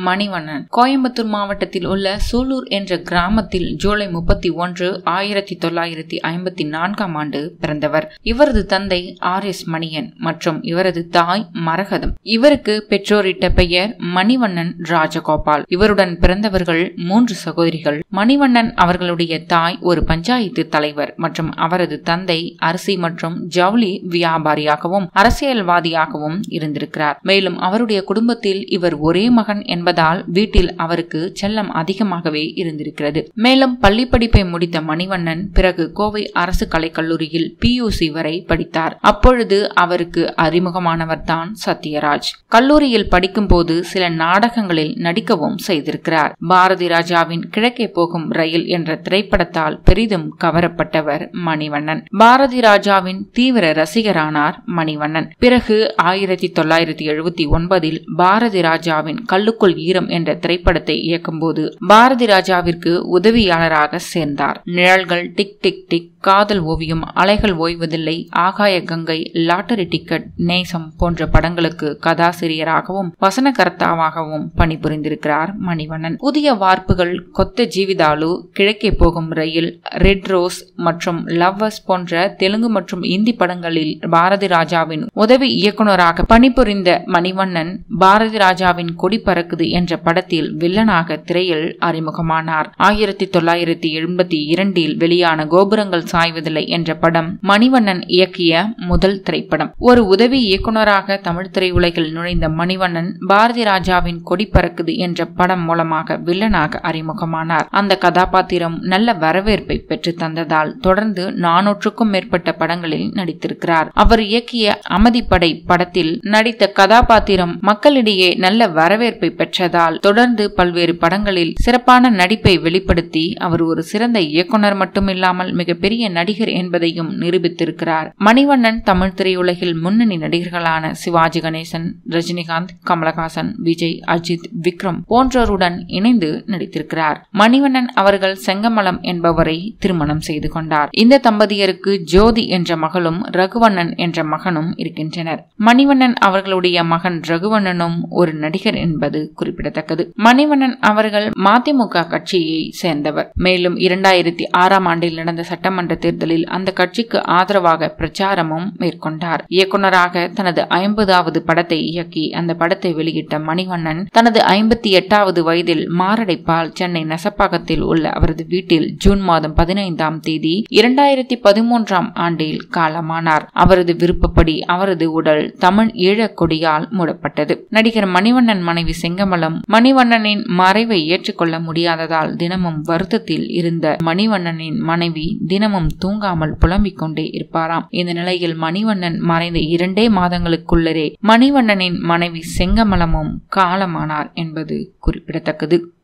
மணிவண்ணன் கோயம்புத்தூர் மாவட்டத்தில் உள்ள சூலூர் என்ற கிராமத்தில் ஜூலை முப்பத்தி ஒன்று ஆயிரத்தி தொள்ளாயிரத்தி ஐம்பத்தி நான்காம் ஆண்டு பிறந்தவர் இவரது தந்தை ஆர் எஸ் மணியன் மற்றும் இவரது தாய் மரகதம் இவருக்கு பெற்றோரிட்ட பெயர் மணிவண்ணன் ராஜகோபால் இவருடன் பிறந்தவர்கள் மூன்று சகோதரிகள் மணிவண்ணன் அவர்களுடைய தாய் ஒரு பஞ்சாயத்து தலைவர் மற்றும் அவரது தந்தை அரிசி மற்றும் ஜவுளி வியாபாரியாகவும் அரசியல்வாதியாகவும் இருந்திருக்கிறார் மேலும் அவருடைய குடும்பத்தில் இவர் ஒரே மகன் என்பதால் வீட்டில் அவருக்கு செல்லம் அதிகமாகவே இருந்திருக்கிறது மேலும் பள்ளி படிப்பை முடித்த மணிவண்ணன் பிறகு கோவை அரசு கலைக்கல்லூரியில் பியூசி வரை படித்தார் அப்பொழுது அவருக்கு அறிமுகமானவர் தான் சத்யராஜ் கல்லூரியில் படிக்கும் போது சில நாடகங்களில் நடிக்கவும் செய்திருக்கிறார் பாரதி ராஜாவின் கிழக்கே போகும் ரயில் என்ற திரைப்படத்தால் பெரிதும் கவரப்பட்டவர் மணிவண்ணன் பாரதி ராஜாவின் தீவிர ரசிகரானார் மணிவண்ணன் பிறகு ஆயிரத்தி தொள்ளாயிரத்தி எழுபத்தி ஒன்பதில் பாரதி ராஜாவின் கல்லுக்குள் ஈரம் என்ற திரைப்படத்தை இயக்கும்போது பாரதி ராஜாவிற்கு உதவியாளராக சேர்ந்தார் நிழல்கள் டிக் டிக் டிக் காதல் ஓவியம் அலைகள் ஓய்வதில்லை ஆகாய கங்கை லாட்டரி டிக்கெட் நேசம் போன்ற படங்களுக்கு கதாசிரியராகவும் வசனகர்த்தாவாகவும் பணிபுரிந்திருக்கிறார் மணிவண்ணன் புதிய வார்ப்புகள் கொத்த ஜீவிதாலு கிழக்கே போகும் ரயில் ரெட் ரோஸ் மற்றும் லவ்வர்ஸ் போன்ற தெலுங்கு மற்றும் இந்தி படங்களில் பாரதி ராஜாவின் உதவி இயக்குநராக பணிபுரிந்த மணிவண்ணன் பாரதி ராஜாவின் கொடி பறக்குது என்ற படத்தில் வில்லனாக திரையில் அறிமுகமானார் ஆயிரத்தி தொள்ளாயிரத்தி எண்பத்தி இரண்டில் வெளியான கோபுரங்கள் சாய்வதில்லை என்ற படம் மணிவண்ணன் இயக்கிய முதல் திரைப்படம் ஒரு உதவி இயக்குநராக தமிழ் திரையுலகில் நுழைந்த மணிவண்ணன் பாரதி ராஜாவின் கொடி பறக்குது என்ற படம் மூலமாக வில்லனாக அறிமுகமானார் அந்த கதாபாத்திரம் நல்ல வரவேற்பை பெற்று தந்ததால் தொடர்ந்து நானூற்றுக்கும் மேற்பட்ட படங்களில் நடித்திருக்கிறார் அவர் இயக்கிய அமதிப்படை படத்தில் நடித்த கதாபாத்திரம் மக்களிடையே நல்ல வரவேற்பை பெற்றதால் தொடர்ந்து பல்வேறு படங்களில் சிறப்பான நடிப்பை வெளிப்படுத்தி அவர் ஒரு சிறந்த இயக்குனர் மட்டுமில்லாமல் மிகப்பெரிய நடிகர் என்பதையும் நிரூபித்திருக்கிறார் மணிவண்ணன் தமிழ் திரையுலகில் முன்னணி நடிகர்களான சிவாஜி கணேசன் ரஜினிகாந்த் கமலஹாசன் விஜய் அஜித் விக்ரம் போன்றோருடன் இணைந்து நடித்திருக்கிறார் மணிவண்ணன் அவர்கள் செங்கமலம் என்பவரை திருமணம் செய்து கொண்டார் இந்த தம்பதியருக்கு ஜோதி என்ற மகளும் ரகுவண்ணன் என்ற மகனும் இருக்கின்றனர் மணிவண்ணன் அவர்களுடைய மகன் ரகுவண்ணனும் ஒரு நடிகர் என்பது குறிப்பிடத்தக்கது மணிவண்ணன் அவர்கள் மதிமுக கட்சியை சேர்ந்தவர் மேலும் இரண்டாயிரத்தி ஆறாம் ஆண்டில் நடந்த சட்டமன்ற தேர்தலில் அந்த கட்சிக்கு ஆதரவாக பிரச்சாரமும் மேற்கொண்டார் இயக்குநராக தனது ஐம்பதாவது படத்தை இயக்கி அந்த படத்தை வெளியிட்ட மணிவண்ணன் தனது ஐம்பத்தி எட்டாவது வயதில் மாரடைப்பால் சென்னை நெசப்பாக்கத்தில் உள்ள அவரது வீட்டில் ஜூன் மாதம் பதினைந்தாம் தேதி இரண்டாயிரத்தி பதிமூன்றாம் ஆண்டில் காலமானார் அவரது விருப்பப்படி அவரது உடல் தமிழ் ஈழக் கொடியால் மூடப்பட்டது நடிகர் மணிவண்ணன் மனைவி செங்கமலம் மணிவண்ணனின் மறைவை ஏற்றுக்கொள்ள முடியாததால் தினமும் வருத்தத்தில் இருந்த மணிவண்ணனின் மனைவி தினமும் தூங்காமல் புலம்பிக் கொண்டே இருப்பாராம் இந்த நிலையில் மணிவண்ணன் மறைந்த இரண்டே மாதங்களுக்குள்ளரே மணிவண்ணனின் மனைவி செங்கமலமும் காலமானார் என்பது குறிப்பிடத்தக்கது